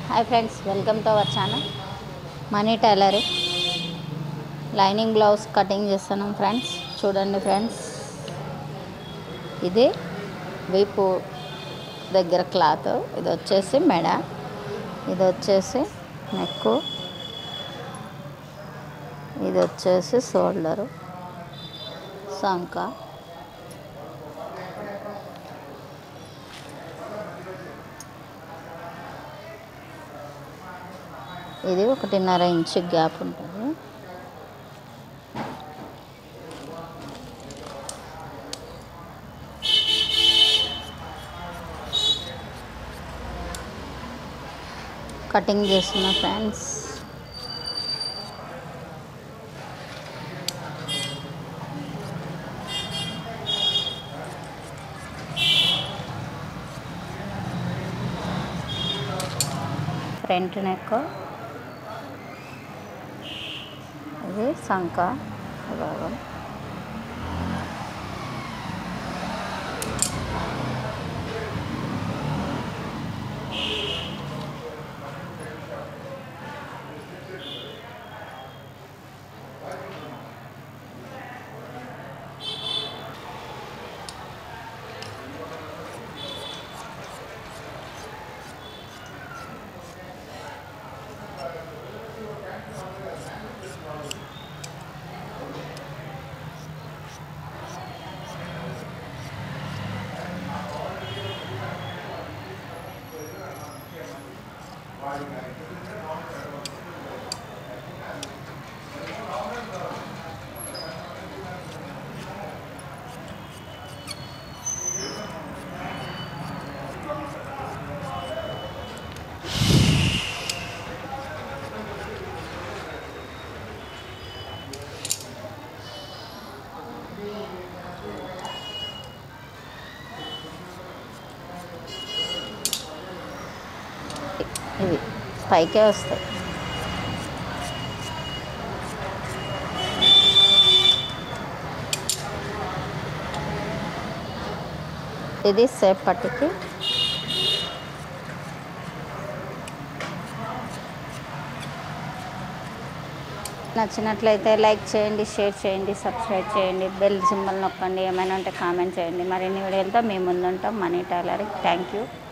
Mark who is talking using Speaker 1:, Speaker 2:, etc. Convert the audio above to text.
Speaker 1: hi friends welcome to our channel money tailoring lining blouse cutting చేస్తున్నాం friends చూడండి friends ఇది వీపు దగ్గర క్లాత్ ఇది వచ్చేసి మెడ ఇది వచ్చేసి నెక్కు ఇది వచ్చేసి షోల్డరు సంక ఇది ఒకటిన్నర ఇంచు గ్యాప్ ఉంటుంది కటింగ్ చేస్తున్న ఫ్రెండ్స్ ఫ్రంట్ నెక్ ఇది సంక భాగం ఇవి పైకే వస్తాయి ఇది సేప్ పట్టుకి నచ్చినట్లయితే లైక్ చేయండి షేర్ చేయండి సబ్స్క్రైబ్ చేయండి బెల్ సింబల్ నొక్కండి ఏమైనా ఉంటే కామెంట్ చేయండి మరిన్ని వీడియోలతో మేము ముందుంటాం మనీ టైలరింగ్ థ్యాంక్ యూ